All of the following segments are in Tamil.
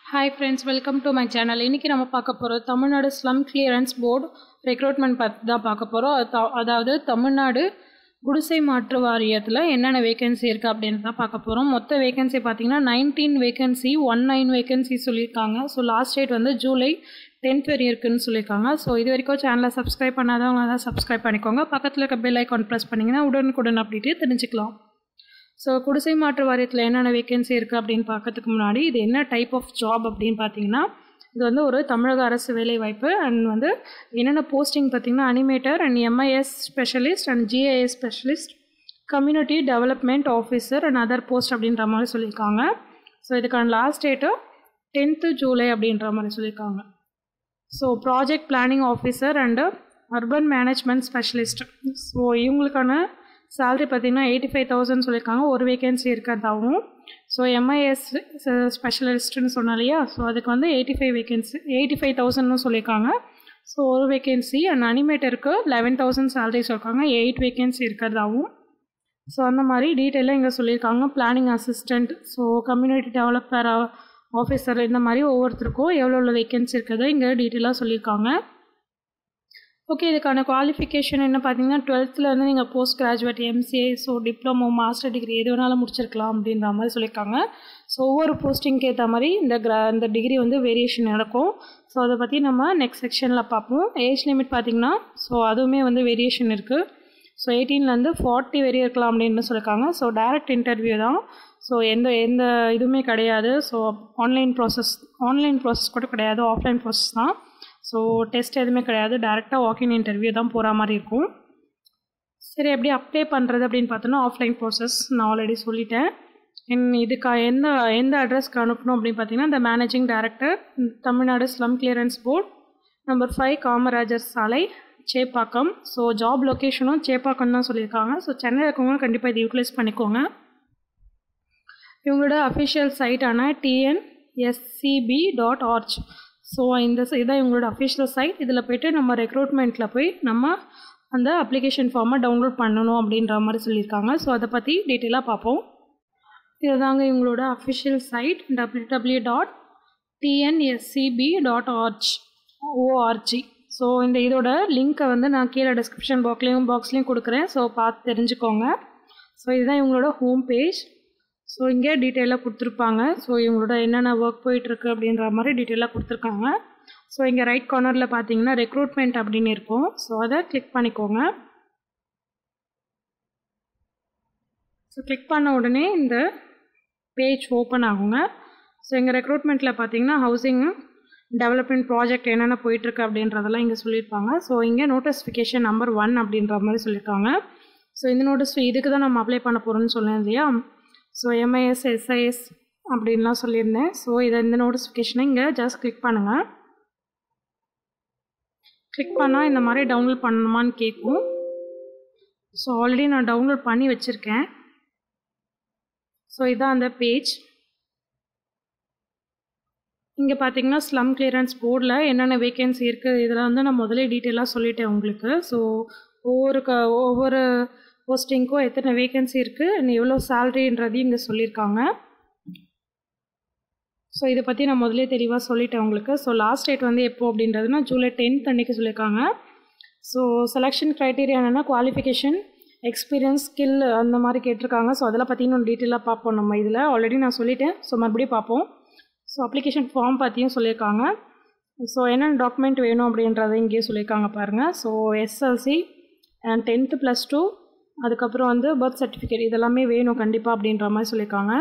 hi friends welcome to my channel இன்றைக்கி நம்ம பார்க்க போகிறோம் Tamil Nadu slum clearance board recruitment பற்றி தான் பார்க்க போகிறோம் அதாவது தமிழ்நாடு குடிசை மாற்று வாரியத்தில் என்னென்ன வேகன்சி இருக்குது அப்படின்னு தான் பார்க்க போகிறோம் மொத்த வேகன்சி பார்த்தீங்கன்னா nineteen vacancy one nine vacancy சொல்லியிருக்காங்க ஸோ லாஸ்ட் டேட் வந்து ஜூலை டென்த் வரையும் இருக்குன்னு சொல்லியிருக்காங்க ஸோ இது வரைக்கும் சேனலை சப்ஸ்கிரைப் பண்ணாதவங்க தான் சப்ஸ்கிரைப் பண்ணிக்கோங்க பக்கத்தில் இருக்க பெல் ஐக்கான் ப்ரெஸ் பண்ணிங்கன்னா உடனுக்குடன் அப்படின்ட்டு தெரிஞ்சுக்கலாம் ஸோ குடிசை மாற்று வாரியத்தில் என்னென்ன வேகன்சி இருக்குது அப்படின்னு பார்க்கறதுக்கு முன்னாடி இது என்ன டைப் ஆஃப் ஜாப் அப்படின்னு பார்த்தீங்கன்னா இது வந்து ஒரு தமிழக அரசு வேலைவாய்ப்பு அண்ட் வந்து என்னென்ன போஸ்டிங் பார்த்தீங்கன்னா animator and MIS specialist and GIS specialist community development officer and other post அப்படின்ற மாதிரி சொல்லியிருக்காங்க ஸோ இதுக்கான லாஸ்ட் டேட்டு டென்த்து ஜூலை அப்படின்ற மாதிரி சொல்லியிருக்காங்க so project planning officer and urban management specialist so இவங்களுக்கான சேல்ரி பார்த்திங்கன்னா எயிட்டி ஃபைவ் தௌசண்ட் சொல்லியிருக்காங்க ஒரு வேகன்சி இருக்கிறதாகவும் ஸோ எம்ஐஎஸ் ஸ்பெஷலிஸ்ட்டுன்னு சொன்னோம் இல்லையா ஸோ அதுக்கு வந்து eighty five vacancy eighty five தௌசண்ட்னு சொல்லியிருக்காங்க ஸோ ஒரு வேகன்சி அண்ட் அனிமேட்டருக்கு லெவன் தௌசண்ட் சேலரி சொல்லியிருக்காங்க எயிட் வேகன்சி இருக்கிறதாகவும் ஸோ அந்த மாதிரி டீட்டெயிலாக இங்கே சொல்லியிருக்காங்க planning assistant so community developer officer இந்த மாதிரி ஒவ்வொருத்தருக்கும் எவ்வளோ எவ்வளோ வேகன்சி இருக்கிறதோ இங்கே டீட்டெயிலாக சொல்லியிருக்காங்க ஓகே இதுக்கான குவாலிஃபிகேஷன் என்ன பார்த்தீங்கன்னா டுவெல்த்தில் வந்து நீங்கள் post graduate MCA so diploma master degree எது வேணாலும் முடிச்சிருக்கலாம் அப்படின்ற மாதிரி சொல்லியிருக்காங்க ஸோ ஒவ்வொரு போஸ்டிங்க்கு ஏற்ற மாதிரி இந்த கிரா இந்த டிகிரி வந்து வேரியேஷன் நடக்கும் ஸோ அதை பற்றி நம்ம நெக்ஸ்ட் செக்ஷனில் பார்ப்போம் ஏஜ் லிமிட் பார்த்திங்கன்னா ஸோ அதுவுமே வந்து வேரியேஷன் இருக்குது ஸோ எயிட்டீன்லேருந்து ஃபார்ட்டி வரையும் இருக்கலாம் அப்படின்னு சொல்லியிருக்காங்க ஸோ டைரக்ட் இன்டர்வியூ தான் ஸோ எந்த எந்த இதுவுமே கிடையாது so online process online process கூட கிடையாது ஆஃப்லைன் ப்ராசஸ் தான் ஸோ டெஸ்ட் எதுவுமே கிடையாது டேரெக்டாக வாக்கின் இன்டர்வியூ தான் போகிற மாதிரி இருக்கும் சரி எப்படி அப்ளை பண்ணுறது அப்படின்னு பார்த்தோன்னா ஆஃப்லைன் ப்ராசஸ் நான் ஆல்ரெடி சொல்லிட்டேன் என் இதுக்கா எந்த எந்த அட்ரஸ்க்கு அனுப்பணும் அப்படின்னு பார்த்தீங்கன்னா இந்த managing director Tamil Nadu slum clearance board number five Kamarajar சாலை சேப்பாக்கம் ஸோ ஜாப் லொக்கேஷனும் சேப்பாக்கம் தான் சொல்லியிருக்காங்க ஸோ சென்னையில் இருக்கவங்க கண்டிப்பாக இதை யூட்டிலைஸ் பண்ணிக்கோங்க இவங்களோட அஃபிஷியல் சைட்டான டிஎன்எஸ்சிபி டாட் ஆர்ச் ஸோ இந்த இதான் இவங்களோட அஃபிஷியல் சைட் இதில் போய்ட்டு நம்ம ரெக்ரூட்மெண்ட்டில் போய் நம்ம அந்த அப்ளிகேஷன் ஃபார்மை டவுன்லோட் பண்ணணும் அப்படின்ற மாதிரி சொல்லியிருக்காங்க ஸோ அதை பற்றி டீட்டெயிலாக பார்ப்போம் இதுதாங்க இவங்களோட official site W W dot TNSCB dot org ORG so இந்த இதோட லிங்க்கை வந்து நான் கீழே டிஸ்கிரிப்ஷன் பாக்லேயும் பாக்ஸ்லேயும் கொடுக்குறேன் ஸோ பார்த்து தெரிஞ்சுக்கோங்க ஸோ இதுதான் இவங்களோட ஹோம் பேஜ் ஸோ இங்கே டீட்டெயிலாக கொடுத்துருப்பாங்க ஸோ இவங்களோட என்னென்ன ஒர்க் போயிட்டுருக்கு அப்படின்ற மாதிரி டீட்டெயிலாக கொடுத்துருக்காங்க ஸோ இங்கே ரைட் கார்னரில் பார்த்தீங்கன்னா ரெக்ரூட்மெண்ட் அப்படின்னு இருக்கும் ஸோ அதை கிளிக் பண்ணிக்கோங்க ஸோ கிளிக் பண்ண உடனே இந்த பேஜ் ஓப்பன் ஆகுங்க ஸோ எங்கள் ரெக்ரூட்மெண்ட்டில் பார்த்தீங்கன்னா ஹவுசிங் டெவலப்மெண்ட் ப்ராஜெக்ட் என்னென்ன போயிட்டுருக்கு அப்படின்றதெல்லாம் இங்கே சொல்லியிருப்பாங்க ஸோ இங்கே நோட்டிஃபிகேஷன் நம்பர் ஒன் அப்படின்ற மாதிரி சொல்லியிருக்காங்க ஸோ இந்த நோட்டிஸ் இதுக்கு தான் நம்ம அப்ளை பண்ண போகிறோம்னு சொன்னேன் இல்லையா ஸோ எம்ஐஎஸ் எஸ்ஐஎஸ் அப்படின்லாம் சொல்லியிருந்தேன் ஸோ இதை இந்த நோட்டிஃபிகேஷனை இங்கே ஜஸ்ட் கிளிக் பண்ணுங்கள் கிளிக் பண்ணால் இந்த மாதிரி டவுன்லோட் பண்ணணுமான்னு கேட்கும் ஸோ ஆல்ரெடி நான் டவுன்லோட் பண்ணி வச்சுருக்கேன் ஸோ இதான் அந்த பேஜ் இங்கே பார்த்தீங்கன்னா ஸ்லம் கிளியரன்ஸ் போர்டில் என்னென்ன வேகன்சி இருக்குது இதில் வந்து நான் முதலே டீட்டெயிலாக சொல்லிட்டேன் உங்களுக்கு ஸோ ஒவ்வொரு க ஒவ்வொரு போஸ்டிங்க்கும் எத்தனை வேகன்சி இருக்குது அண்ட் எவ்வளோ சேல்ரின்றதையும் இங்கே சொல்லியிருக்காங்க ஸோ இதை பற்றி நான் முதலே தெளிவாக சொல்லிட்டேன் உங்களுக்கு ஸோ லாஸ்ட் டேட் வந்து எப்போ அப்படின்றதுனா ஜூலை டென்த் அன்றைக்கி சொல்லியிருக்காங்க ஸோ செலெக்ஷன் க்ரைட்டீரியா என்னென்னா குவாலிஃபிகேஷன் எக்ஸ்பீரியன்ஸ் ஸ்கில் அந்த மாதிரி கேட்டிருக்காங்க ஸோ அதெல்லாம் பற்றி இன்னும் டீட்டெயிலாக பார்ப்போம் நம்ம இதில் ஆல்ரெடி நான் சொல்லிட்டேன் ஸோ மறுபடியும் பார்ப்போம் ஸோ அப்ளிகேஷன் ஃபார்ம் பற்றியும் சொல்லியிருக்காங்க ஸோ என்னென்ன டாக்குமெண்ட் வேணும் அப்படின்றத இங்கேயே சொல்லியிருக்காங்க பாருங்கள் so SLC and tenth plus two அதுக்கப்புறம் வந்து பர்த் சர்டிஃபிகேட் இதெல்லாமே வேணும் கண்டிப்பாக அப்படின்ற மாதிரி சொல்லியிருக்காங்க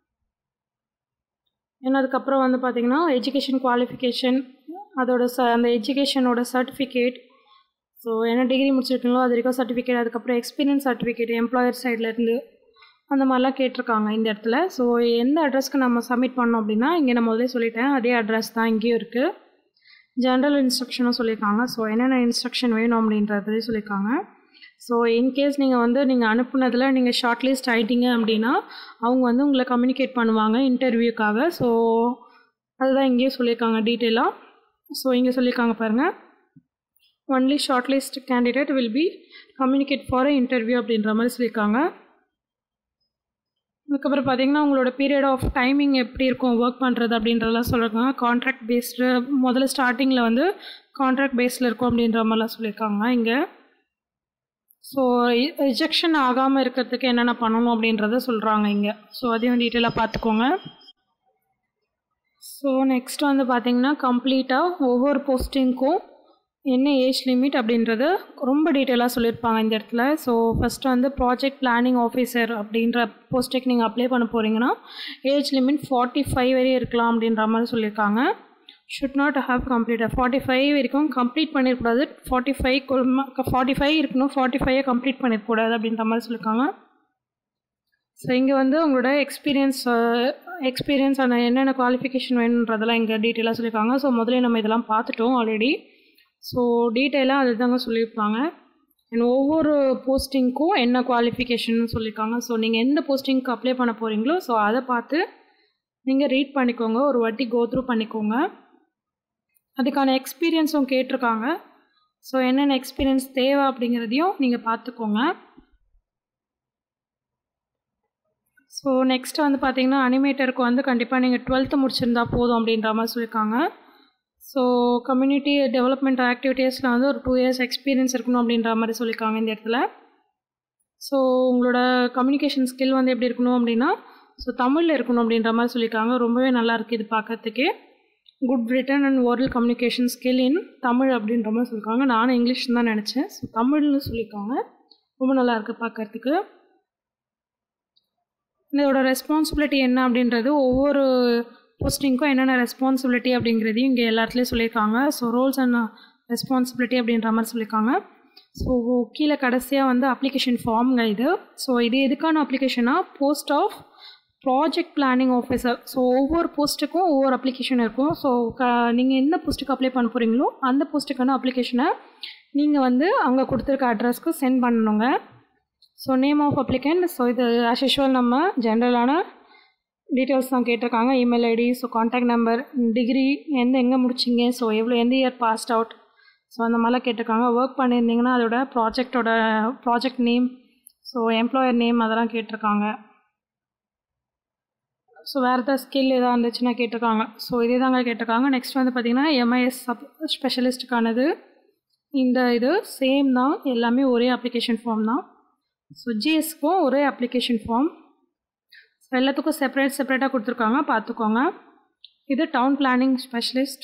ஏன்னா அதுக்கப்புறம் வந்து பார்த்திங்கன்னா எஜுகேஷன் குவாலிஃபிகேஷன் அதோட ச அந்த எஜுகேஷனோட சர்டிஃபிகேட் ஸோ என்ன டிகிரி முடிச்சிருக்கீங்களோ அது வரைக்கும் சர்டிஃபிகேட் அதுக்கப்புறம் எக்ஸ்பீரியன்ஸ் சர்டிஃபிகேட் எம்ப்ளாயர் சைட்லேருந்து அந்த மாதிரிலாம் கேட்டிருக்காங்க இந்த இடத்துல ஸோ எந்த அட்ரஸ்க்கு நம்ம சப்மிட் பண்ணோம் அப்படின்னா இங்கே நான் முதலே சொல்லிட்டேன் அதே அட்ரஸ் தான் இங்கேயும் இருக்குது ஜென்ரல் இன்ஸ்ட்ரக்ஷனும் சொல்லியிருக்காங்க ஸோ என்னென்ன இன்ஸ்ட்ரக்ஷன் வேணும் அப்படின்றதையும் சொல்லியிருக்காங்க ஸோ இன்கேஸ் நீங்கள் வந்து நீங்கள் அனுப்புனதில் நீங்கள் ஷார்ட் லிஸ்ட் ஆகிட்டீங்க அப்படின்னா அவங்க வந்து உங்களை கம்யூனிகேட் பண்ணுவாங்க இன்டர்வியூக்காக ஸோ அதுதான் இங்கேயும் சொல்லியிருக்காங்க டீட்டெயிலாக ஸோ இங்கே சொல்லியிருக்காங்க பாருங்கள் only short list candidate will be communicate for a interview அப்படின்ற மாதிரி சொல்லியிருக்காங்க அதுக்கப்புறம் பார்த்தீங்கன்னா உங்களோட பீரியட் ஆஃப் டைமிங் எப்படி இருக்கும் ஒர்க் பண்ணுறது அப்படின்றதெல்லாம் சொல்லியிருக்காங்க கான்ட்ராக்ட் பேஸ்டு முதல்ல ஸ்டார்டிங்கில் வந்து கான்ட்ராக்ட் பேஸில் இருக்கும் அப்படின்ற மாதிரிலாம் சொல்லியிருக்காங்க இங்கே ஸோ ரிஜெக்ஷன் ஆகாமல் இருக்கிறதுக்கு என்னென்ன பண்ணணும் அப்படின்றத சொல்கிறாங்க இங்கே ஸோ அதையும் டீட்டெயிலாக பார்த்துக்கோங்க ஸோ நெக்ஸ்ட் வந்து பார்த்தீங்கன்னா கம்ப்ளீட்டாக ஒவ்வொரு போஸ்டிங்க்கும் என்ன ஏஜ் லிமிட் அப்படின்றது ரொம்ப டீட்டெயிலாக சொல்லியிருப்பாங்க இந்த இடத்துல ஸோ ஃபஸ்ட்டு வந்து ப்ராஜெக்ட் பிளானிங் ஆஃபீஸர் அப்படின்ற போஸ்ட்டுக்கு நீங்கள் அப்ளை பண்ண போகிறீங்கன்னா ஏஜ் லிமிட் ஃபார்ட்டி ஃபைவ் வரையும் இருக்கலாம் அப்படின்ற மாதிரி சொல்லியிருக்காங்க should not have completed forty five வரைக்கும் கம்ப்ளீட் பண்ணிடக்கூடாது ஃபார்ட்டி ஃபைவ் ஃபார்ட்டி ஃபைவ் இருக்கணும் ஃபார்ட்டி ஃபைவை கம்ப்ளீட் பண்ணிடக்கூடாது அப்படின்ற மாதிரி சொல்லியிருக்காங்க ஸோ இங்கே வந்து உங்களோட எக்ஸ்பீரியன்ஸ் எக்ஸ்பீரியன்ஸ் அந்த என்னென்ன குவாலிஃபிகேஷன் வேணுன்றதெல்லாம் இங்கே டீட்டெயிலாக சொல்லியிருக்காங்க ஸோ முதல்ல நம்ம இதெல்லாம் பார்த்துட்டோம் ஆல்ரெடி ஸோ டீட்டெயிலாக அது தாங்க சொல்லியிருப்பாங்க அண்ட் ஒவ்வொரு போஸ்டிங்க்கும் என்ன குவாலிஃபிகேஷன் சொல்லியிருக்காங்க ஸோ நீங்கள் எந்த போஸ்டிங்க்கு அப்ளை பண்ண போகிறீங்களோ ஸோ அதை பார்த்து நீங்கள் ரீட் பண்ணிக்கோங்க ஒரு வாட்டி கோ த்ரூ பண்ணிக்கோங்க அதுக்கான எக்ஸ்பீரியன்ஸும் கேட்டிருக்காங்க ஸோ என்னென்ன எக்ஸ்பீரியன்ஸ் தேவை அப்படிங்கிறதையும் நீங்கள் பார்த்துக்கோங்க ஸோ நெக்ஸ்ட் வந்து பார்த்தீங்கன்னா அனிமேட்டருக்கு வந்து கண்டிப்பாக நீங்கள் டுவெல்த்து முடிச்சிருந்தா போதும் அப்படின்ற மாதிரி சொல்லியிருக்காங்க ஸோ கம்யூனிட்டி டெவலப்மெண்ட் ஆக்டிவிட்டீஸில் வந்து ஒரு டூ இயர்ஸ் எக்ஸ்பீரியன்ஸ் இருக்கணும் அப்படின்ற மாதிரி சொல்லியிருக்காங்க இந்த இடத்துல ஸோ உங்களோட கம்யூனிகேஷன் ஸ்கில் வந்து எப்படி இருக்கணும் அப்படின்னா ஸோ தமிழில் இருக்கணும் அப்படின்ற மாதிரி சொல்லியிருக்காங்க ரொம்பவே நல்லா இருக்குது இது பார்க்கறதுக்கே good written and oral communication skill in Tamil அப்படின்ற மாதிரி சொல்லியிருக்காங்க நானும் இங்கிலீஷ் தான் நினச்சேன் ஸோ தமிழ்னு சொல்லியிருக்காங்க ரொம்ப நல்லா இருக்குது பார்க்கறதுக்கு இதோட ரெஸ்பான்சிபிலிட்டி என்ன அப்படின்றது ஒவ்வொரு போஸ்டிங்க்கும் என்னென்ன ரெஸ்பான்சிபிலிட்டி அப்படிங்கிறதையும் இங்கே எல்லாத்துலேயும் சொல்லியிருக்காங்க ஸோ ரோல்ஸ் அண்ட் ரெஸ்பான்சிபிலிட்டி அப்படின்ற மாதிரி சொல்லியிருக்காங்க ஸோ கீழே கடைசியாக வந்து அப்ளிகேஷன் ஃபார்ம்ங்க இது ஸோ இது எதுக்கான அப்ளிகேஷனாக post of project planning officer so ஒவ்வொரு போஸ்ட்டுக்கும் ஒவ்வொரு அப்ளிகேஷன் இருக்கும் ஸோ க நீங்கள் எந்த போஸ்ட்டுக்கு அப்ளை பண்ண போகிறீங்களோ அந்த போஸ்ட்டுக்கான அப்ளிகேஷனை நீங்கள் வந்து அங்கே கொடுத்துருக்க அட்ரஸ்க்கு சென்ட் பண்ணணுங்க so name of applicant so இது ஆஸ் யூஷுவல் நம்ம ஜென்ரலான டீட்டெயில்ஸ் தான் கேட்டிருக்காங்க email ID so contact number degree எந்த எங்கே முடிச்சிங்க ஸோ எவ்வளோ எந்த இயர் பாஸ்ட் அவுட் ஸோ அந்த மாதிரிலாம் கேட்டிருக்காங்க ஒர்க் பண்ணியிருந்தீங்கன்னா அதோட ப்ராஜெக்டோட project name so employer name அதெல்லாம் கேட்டிருக்காங்க ஸோ வேறு ஏதாவது ஸ்கில் எதாவது இருந்துச்சுன்னா கேட்டிருக்காங்க ஸோ இதே தாங்க கேட்டிருக்காங்க நெக்ஸ்ட் வந்து பார்த்திங்கன்னா எம்ஐஎஸ் சப் ஸ்பெஷலிஸ்ட்டுக்கானது இந்த இது சேம் தான் எல்லாமே ஒரே அப்ளிகேஷன் ஃபார்ம் தான் ஸோ ஜிஎஸ்க்கும் ஒரே அப்ளிகேஷன் ஃபார்ம் ஸோ எல்லாத்துக்கும் செப்பரேட் செப்பரேட்டாக கொடுத்துருக்காங்க பார்த்துக்கோங்க இது டவுன் பிளானிங் ஸ்பெஷலிஸ்ட்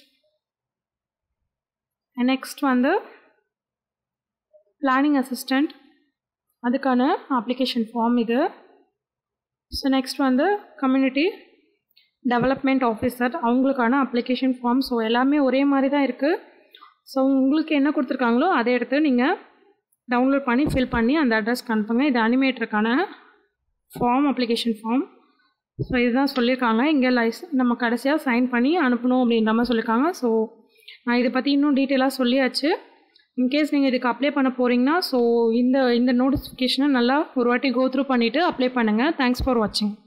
நெக்ஸ்ட் வந்து பிளானிங் அசிஸ்டண்ட் அதுக்கான அப்ளிகேஷன் ஃபார்ம் இது ஸோ நெக்ஸ்ட் வந்து கம்யூனிட்டி டெவலப்மெண்ட் ஆஃபீஸர் அவங்களுக்கான அப்ளிகேஷன் ஃபார்ம் ஸோ எல்லாமே ஒரே மாதிரி தான் இருக்குது ஸோ உங்களுக்கு என்ன கொடுத்துருக்காங்களோ அதை எடுத்து நீங்கள் டவுன்லோட் பண்ணி ஃபில் பண்ணி அந்த அட்ரஸ்க்கு அனுப்புங்க இது அனிமேட்டருக்கான ஃபார்ம் அப்ளிகேஷன் ஃபார்ம் ஸோ இதுதான் சொல்லியிருக்காங்க இங்கே லைஸ் நம்ம கடைசியாக சைன் பண்ணி அனுப்பணும் அப்படின்ற மாதிரி சொல்லியிருக்காங்க ஸோ நான் இதை பற்றி இன்னும் டீட்டெயிலாக சொல்லியாச்சு இன்கேஸ் நீங்கள் இதுக்கு அப்ளை பண்ண போகிறீங்கன்னா ஸோ இந்த இந்த நோட்டிஃபிகேஷனை நல்லா ஒரு வாட்டி கோ த்ரூ பண்ணிவிட்டு அப்ளை பண்ணுங்கள் தேங்க்ஸ் ஃபார் வாட்சிங்